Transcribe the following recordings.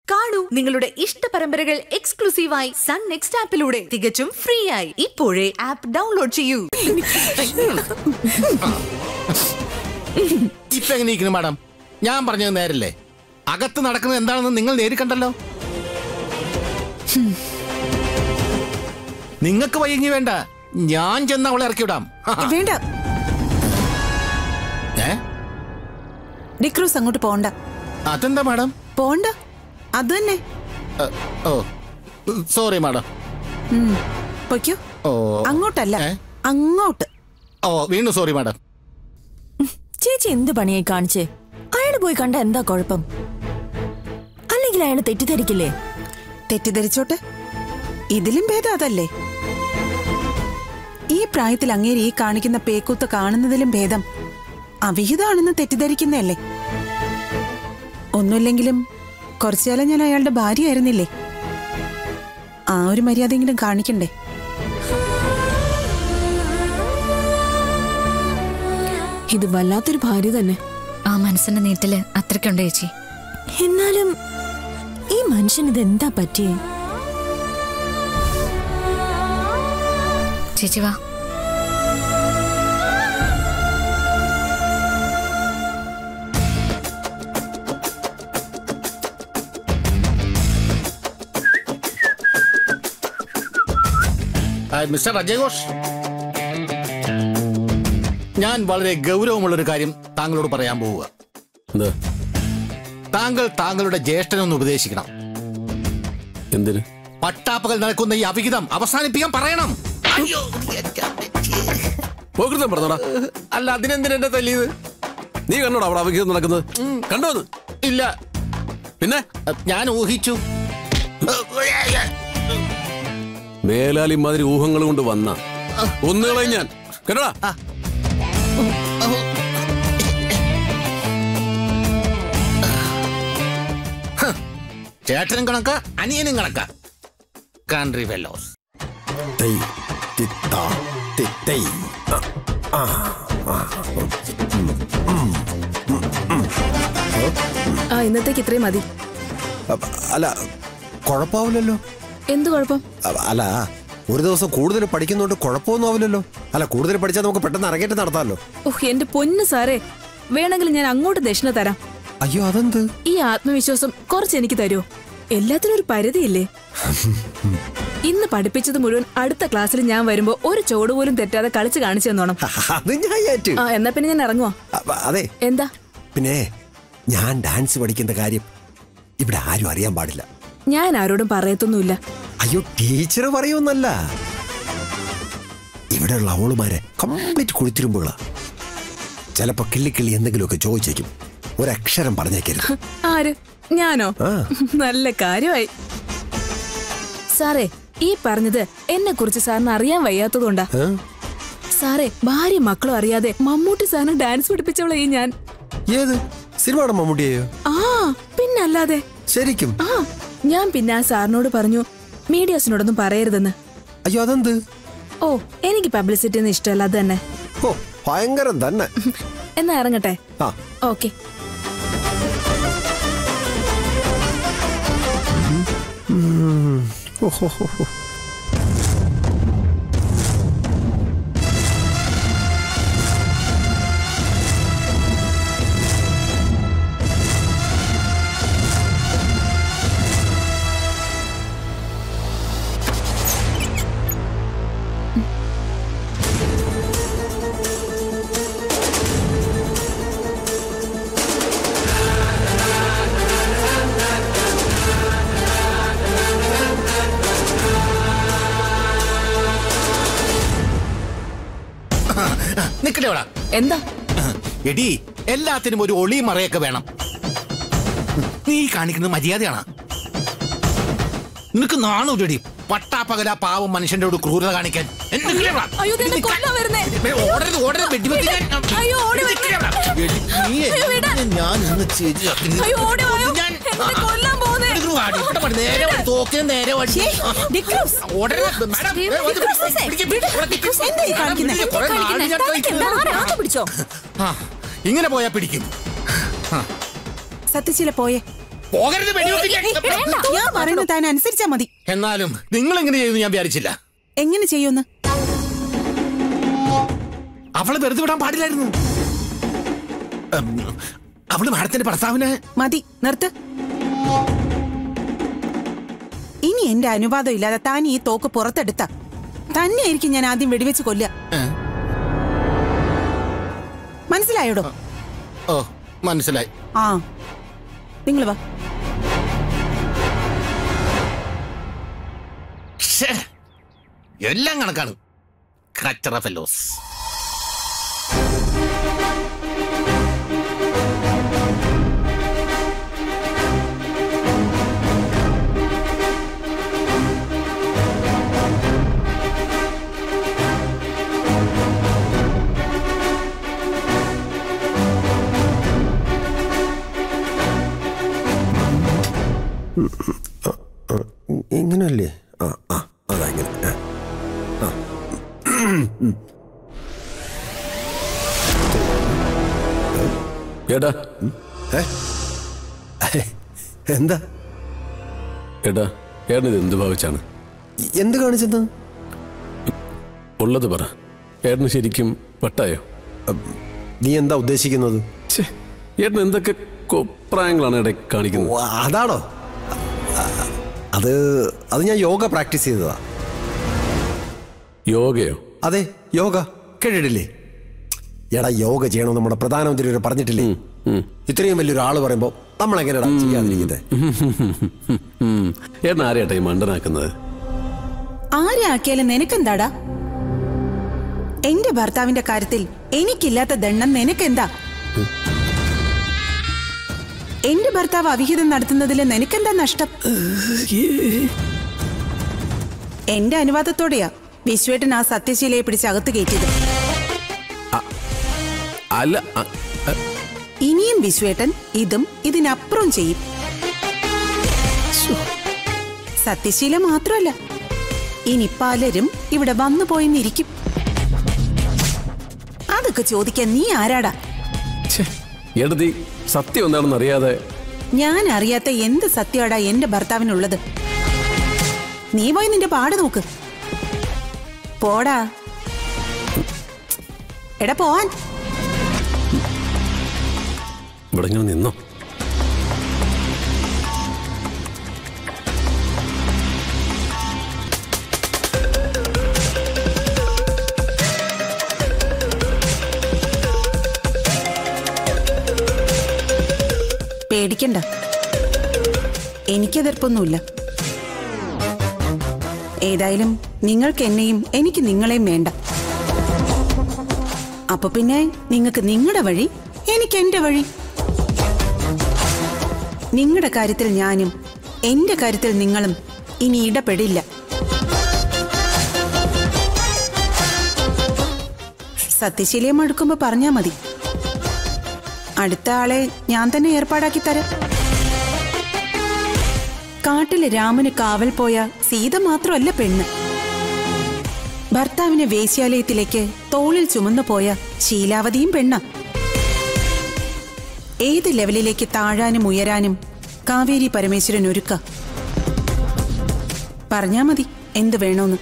കാണൂ നിങ്ങളുടെ ഇഷ്ട പരമ്പരകൾ എക്സ്ക്ലൂസീവായി സൺ നെക്സ്റ്റ് ആപ്പിലൂടെ തികച്ചും ഫ്രീ ആയി ഇപ്പോഴേ ആപ്പ് ഡൗൺലോഡ് ചെയ്യൂ ഇപ്പൊ എങ്ങനെ ഇരിക്കുന്നു മാഡം ഞാൻ പറഞ്ഞത് നേരല്ലേ അകത്ത് നടക്കുന്നത് എന്താണെന്ന് നിങ്ങൾ നേരി കണ്ടല്ലോ നിങ്ങൾക്ക് വൈകി വേണ്ട ഞാൻ ചെന്ന് അവളെ ഇറക്കി വിടാം ഹാ. വേണ്ട ഏ ഡിക്രൂസ് അങ്ങോട്ട് പോണ്ട അതെന്താ മാഡം പോണ്ട അത് തന്നെ ഏ, ഓ സോറി മാഡം ഉം. പൊയ്ക്കോ ഓ അങ്ങോട്ടല്ല ഏ? അങ്ങോട്ട് ഓ വീണ്ടും സോറി മാഡം ചേച്ചി എന്ത് പണിയായി കാണിച്ചേ അയാൾ പോയി കണ്ട എന്താ കുഴപ്പം അല്ലെങ്കിൽ അയാൾ തെറ്റിദ്ധരിക്കില്ലേ തെറ്റിദ്ധരിച്ചോട്ടെ ഇതിലും ഭേദം അതല്ലേ ഈ പ്രായത്തിൽ അങ്ങേര് ഈ കാണിക്കുന്ന പേക്കൂത്ത് കാണുന്നതിലും ഭേദം അവിഹിതമാണെന്ന് തെറ്റിദ്ധരിക്കുന്നതല്ലേ ഒന്നുമില്ലെങ്കിലും കുറച്ചുകാലം ഞാൻ അയാളുടെ ഭാര്യയായിരുന്നില്ലേ ആ ഒരു മര്യാദയെങ്കിലും കാണിക്കണ്ടേ ഇത് വല്ലാത്തൊരു ഭാര്യ തന്നെ ആ മനസ്സിന്റെ നീറ്റല് അത്രയ്ക്കുണ്ട് ചേച്ചി എന്നാലും ഈ മനുഷ്യൻ ഇത് എന്താ പറ്റിയേ ചേച്ചി വാ ആ, മിസ്റ്റർ അജയ് ഘോഷ് ഞാൻ വളരെ ഗൗരവമുള്ളൊരു കാര്യം താങ്കളോട് പറയാൻ പോവുക എന്താ താങ്കൾ താങ്കളുടെ ജ്യേഷ്ഠനൊന്ന് ഉപദേശിക്കണം എന്തിന് പട്ടാപ്പകൽ നടക്കുന്ന ഈ അവിഹിതം അവസാനിപ്പിക്കാൻ പറയണം അയ്യോ, പോകൃതം പറഞ്ഞോടാ അല്ല അതിനെന്തിനാ എന്നെ തല്ലിയത് നീ കണ്ടോടാ അവിടെ അവിഹിതം നടക്കുന്നത് കണ്ടോ അത് ഇല്ല പിന്നെ ഞാൻ ഊഹിച്ചു മേലാൽ ഇമാതിരി ഊഹങ്ങൾ കൊണ്ട് വന്ന ഒന്നുകളെ ഞാൻ കേട്ടോടാ ചേട്ടനും കണക്ക അനിയനും കണക്ക കൺട്രി ഫെല്ലോസ് തൈ തിത്ത തിത്തൈ ആ ഇന്നത്തേക്ക് ഇത്രയും മതി അപ്പ- അല്ല കുഴപ്പമാവില്ലല്ലോ എന്ത് കുഴപ്പം അ- അല്ല ഒരു ദിവസം കൂടുതൽ പഠിക്കുന്നോണ്ട് കുഴപ്പമൊന്നും ആവില്ലല്ലോ അല്ല കൂടുതൽ പഠിച്ചാൽ നമുക്ക് പെട്ടെന്ന് അരങ്ങേറ്റം നടത്താമല്ലോ ഓഹ് എന്റെ പൊന്ന് സാറേ വേണമെങ്കിൽ ഞാൻ അങ്ങോട്ട് ദക്ഷിണ തരാം അയ്യോ അതെന്ത് ഈ ആത്മവിശ്വാസം കുറച്ച് എനിക്ക് തരുമോ എല്ലാത്തിനും ഒരു പരിധിയില്ലേ ഇന്ന് പഠിപ്പിച്ചത് മുഴുവൻ അടുത്ത ക്ലാസ്സിൽ ഞാൻ വരുമ്പോ ഒരു ചോട് പോലും തെറ്റാതെ കളിച്ച് കാണിച്ചു തന്നോണം അത് ഞാൻ ഏറ്റ് ആ എന്നാ പിന്നെ ഞാൻ ഇറങ്ങുവാ അപ്പ- അതെ എന്താ പിന്നെ ഞാൻ ഡാൻസ് പഠിക്കുന്ന കാര്യം ഇവിടെ ആരും അറിയാൻ പാടില്ല ഞാൻ ആരോടും പറയത്തൊന്നുമില്ല അയ്യോ ടീച്ചർ പറയുമെന്നല്ല ഇവിടെയുള്ള അവളുമാരെ കംപ്ലീറ്റ് കുളിത്തിരുമ്പുകളാ ചിലപ്പോ കിള്ളി കിള്ളി എന്തെങ്കിലുമൊക്കെ ചോദിച്ചേക്കും ഒരക്ഷരം പറഞ്ഞേക്കരുത് ആര് ഞാനോ ആ. നല്ല കാര്യമായി സാറേ ഈ പറഞ്ഞത് എന്നെ കുറിച്ച് സാറിന് അറിയാൻ വയ്യാത്തതുകൊണ്ടാ ഏ? സാറേ ഭാര്യ മക്കളും അറിയാതെ മമ്മൂട്ടി സാറിന് ഡാൻസ് പഠിപ്പിച്ചവളെ ഈ ഞാൻ ഏത് സിനിമയുടെ മമ്മൂട്ടിയെയോ ആ പിന്നല്ലാതെ ശരിക്കും ആ ഞാൻ പിന്നെ ആ സാറിനോട് പറഞ്ഞു മീഡിയാസിനോടൊന്നും പറയരുതെന്ന് അയ്യോ അതെന്ത് ഓ എനിക്ക് പബ്ലിസിറ്റി ഒന്നും ഇഷ്ടമല്ല അത് തന്നെ ഓ ഭയങ്കരം തന്നെ എന്നാ ഇറങ്ങട്ടെ ആ ഓക്കെ ഓഹോ ഹോ, ഹോ. നിക്കട്ടെ അവിടെ എന്താ എടി എല്ലാത്തിനും ഒരു ഒളി മറയൊക്കെ വേണം നീ കാണിക്കുന്നത് മര്യാദയാണ് നിനക്ക് നാണൂരടി പട്ടാപ്പകല പാവം മനുഷ്യന്റെ ഒരു ക്രൂരത കാണിക്കാൻ നിക്കട്ടെ അവിടെ. അയ്യോ, ദേ എന്നെ നിക്ക. കൊല്ലാൻ വരുന്നേ. ഏ, ഓടരുത് ഓടരുത് വെടിവെക്ക് ഞാൻ. അയ്യോ, ഓടി നിക്കട്ടെ വരുന്നേ. അവിടെ. എടി, നീ അയ്യോ, വിടാൻ. എന്നെ ഞാൻ ഇന്ന് ശരിയാക്കി. അയ്യോ, ഓടി വായോ. ഞാൻ എന്നെ കൊല്ലാൻ പോകുന്നേ. എടുക്കണു, വാടി, ഇവിടെ വാടി, നേരെ വാടി, തോക്കിന് നേരെ വാടി. ഓടരുത്, മാഡം, ഏ, വന്ന് പിടിക്ക്, പിടിക്ക്, പിടിക്ക്, ഇവിടെ നിക്ക്. എന്താ ഈ കാണിക്കുന്നെ? മാഡം, കുറേ നാള് ഞാൻ കഴിക്കുന്നു. പിടിച്ചോ ആ, ഇങ്ങനെ പോയാ പിടിക്കും സത്യശീല പോയേ പോകരുത് വെടിവെപ്പിക്കാൻ ഞാൻ പറയുന്നത് താൻ അനുസരിച്ചാ മതി എന്നാലും നിങ്ങൾ എങ്ങനെ ചെയ്യുന്നു ഞാൻ വിചാരിച്ചില്ല എങ്ങനെ ചെയ്യുമെന്ന് അവളെ വെറുതെ വിടാൻ പാടില്ലായിരുന്നു ഉം, അവള് മാഡത്തിന്റെ ഭർത്താവിനെ മതി നിർത്ത് ഇനി എന്റെ അനുവാദം ഇല്ലാതെ താൻ ഈ തോക്ക് പുറത്തെടുത്ത തന്നെയായിരിക്കും ഞാൻ ആദ്യം വെടിവെച്ച് കൊല്ലുക ഏ? മനസ്സിലായോടോ ഓ മനസ്സിലായി ആ നിങ്ങൾ വാ ശ്ശേ, എല്ലാം കണക്കാണ് കച്ചറ ഫെലോസ് ഇങ്ങനല്ലേ ആ ആ അതാ ഇങ്ങനെ ആ. ഏടാ എന്താ ഏടാ ഏട്ടനിത് എന്ത് ഭാവിച്ചാണ് എന്ത് കാണിച്ചത് ഉള്ളത് പറ ഏട്ടന് ശരിക്കും വട്ടായോ നീ എന്താ ഉദ്ദേശിക്കുന്നത് ഛേ ഏട്ടൻ എന്തൊക്കെ കൊപ്രായങ്ങളാണ് ഇടയ്ക്ക് കാണിക്കുന്നത് ഓ, അതാണോ ആ, അത് അത് ഞാൻ യോഗ പ്രാക്ടീസ് ചെയ്തതാ യോഗയോ അതെ യോഗ കേട്ടിട്ടില്ലേ എടാ യോഗ ചെയ്യണമെന്ന് നമ്മുടെ പ്രധാനമന്ത്രി ഒരു പറഞ്ഞിട്ടില്ലേ ഇത്രയും വലിയൊരു ആള് പറയുമ്പോ നമ്മൾ എങ്ങനെയാ ചെയ്യാതിരിക്കുന്നത് ഉം. ഏട്ടൻ ആരെയാട്ടാ ഈ മണ്ടനാക്കുന്നത് ആരെ ആക്കിയാലും നിനക്കെന്താടാ എന്റെ ഭർത്താവിന്റെ കാര്യത്തിൽ എനിക്കില്ലാത്ത ദണ്ണം നിനക്കെന്താ എന്റെ ഭർത്താവ് അവിഹിതം നടത്തുന്നതിൽ നിനക്കെന്താ നഷ്ടം എന്റെ അനുവാദത്തോടെയാ വിശ്വേട്ടൻ ആ സത്യശീലയെ പിടിച്ച് അകത്ത് കയറ്റിയത് അല്ല അ, അ, ഇനിയും വിശ്വേട്ടൻ ഇതും ഇതിനപ്പുറം ചെയ്യും സത്യശീല മാത്രമല്ല ഇനി പലരും ഇവിടെ വന്നു പോയെന്നിരിക്കും അതൊക്കെ ചോദിക്കാൻ നീ ആരാടാ ഛേ, ഏട്ടത്തി സത്യം എന്താണെന്ന് അറിയാതെ ഞാൻ അറിയാത്ത എന്ത് സത്യമാടാ എന്റെ ഭർത്താവിനുള്ളത് നീ പോയി നിന്റെ പാട് നോക്ക് പോടാ എടാ പോവാൻ ഇവിടെ ഇങ്ങനെ നിന്നോ പേടിക്കണ്ട എനിക്കെതിർപ്പൊന്നുമില്ല ഏതായാലും നിങ്ങൾക്ക് എന്നെയും എനിക്ക് നിങ്ങളെയും വേണ്ട അപ്പൊ പിന്നെ നിങ്ങൾക്ക് നിങ്ങളുടെ വഴി എനിക്ക് എന്റെ വഴി നിങ്ങളുടെ കാര്യത്തിൽ ഞാനും എന്റെ കാര്യത്തിൽ നിങ്ങളും ഇനി ഇടപെടില്ല സത്യശീലയെ മടുക്കുമ്പോ പറഞ്ഞാ മതി അടുത്ത ആളെ ഞാൻ തന്നെ ഏർപ്പാടാക്കി തരാം കാട്ടിലെ രാമന് കാവൽ പോയ സീത മാത്രമല്ല പെണ്ണ് ഭർത്താവിനെ വേശ്യാലയത്തിലേക്ക് തോളിൽ ചുമന്നു പോയ ശീലാവതിയും പെണ്ണ ഏത് ലെവലിലേക്ക് താഴാനും ഉയരാനും കാവേരി പരമേശ്വരൻ ഒരുക്ക പറഞ്ഞാ മതി എന്ത് വേണോന്ന്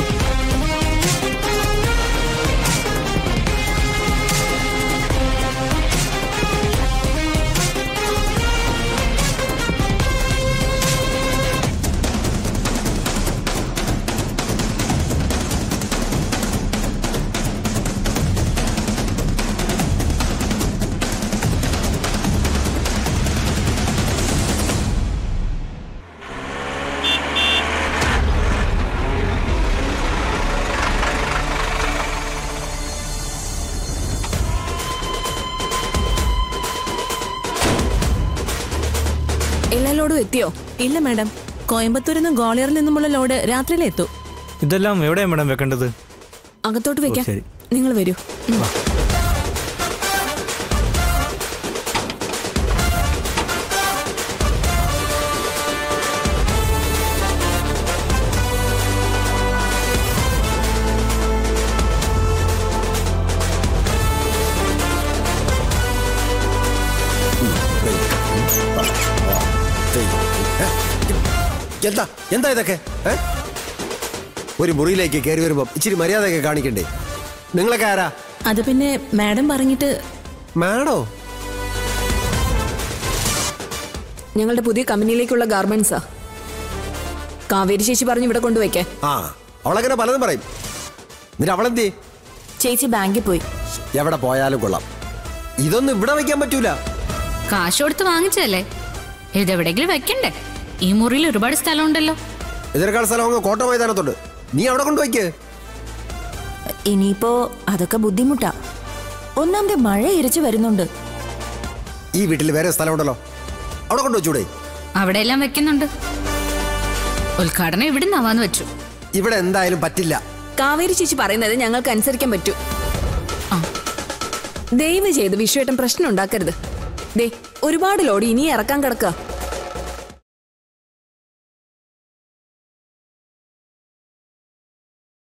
എല്ലാ ലോഡും എത്തിയോ ഇല്ല മാഡം കോയമ്പത്തൂരിൽ നിന്നും ഗോളിയറിൽ നിന്നുമുള്ള ലോഡ് രാത്രിയിലേ എത്തൂ ഇതെല്ലാം എവിടെയാണ് മാഡം വെക്കേണ്ടത് അകത്തോട്ട് വെക്കാം ശരി. നിങ്ങൾ വരൂ ഉം. എന്താ എന്താ ഇതൊക്കെ ഏ? ഒരു മുറിയിലേക്ക് കയറി വരുമ്പോ ഇച്ചിരി മര്യാദയൊക്കെ കാണിക്കണ്ടേ നിങ്ങളൊക്കെ ആരാ അത് പിന്നെ മാഡം പറഞ്ഞിട്ട് മാഡോ ഞങ്ങളുടെ പുതിയ കമ്പനിയിലേക്കുള്ള ഗാർമെന്റ്സാ കാവേരി ചേച്ചി പറഞ്ഞു ഇവിടെ കൊണ്ടുവയ്ക്കാൻ ആ അവളങ്ങനെ പലതും പറയും എന്നിട്ട് അവളെന്തേ ചേച്ചി ബാങ്കിൽ പോയി എവിടെ പോയാലും കൊള്ളാം ഇതൊന്നും ഇവിടെ വെക്കാൻ പറ്റൂല കാശ് കൊടുത്ത് വാങ്ങിച്ചതല്ലേ ഇതെവിടെങ്കിലും വെക്കണ്ടേ ഈ മുറിയിൽ ഒരുപാട് സ്ഥലമുണ്ടല്ലോ ഇതിനേക്കാൾ സ്ഥലം അങ്ങ് കോട്ട മൈതാനത്തുണ്ട് നീ അവിടെ കൊണ്ടുവയ്ക്ക് ഇനിയിപ്പോ അതൊക്കെ ബുദ്ധിമുട്ടാ ഒന്നാമത് മഴ ഇരച്ചു വരുന്നുണ്ട് ഈ വീട്ടിൽ വേറെ സ്ഥലമുണ്ടല്ലോ അവിടെ കൊണ്ടുവച്ചൂടെ അവിടെ എല്ലാം വെക്കുന്നുണ്ട് ഉദ്ഘാടനം ഇവിടെ നിന്നാവാന്ന് വെച്ചു ഇവിടെ എന്തായാലും പറ്റില്ല കാവേരി ചേച്ചി പറയുന്നത് ഞങ്ങൾക്ക് അനുസരിക്കാൻ പറ്റൂ ആ. ദയവ് ചെയ്ത് വിഷുവേട്ടൻ പ്രശ്നം ഉണ്ടാക്കരുത് ദേ ഒരുപാട് ലോഡ് ഇനി ഇറക്കാൻ കിടക്കുക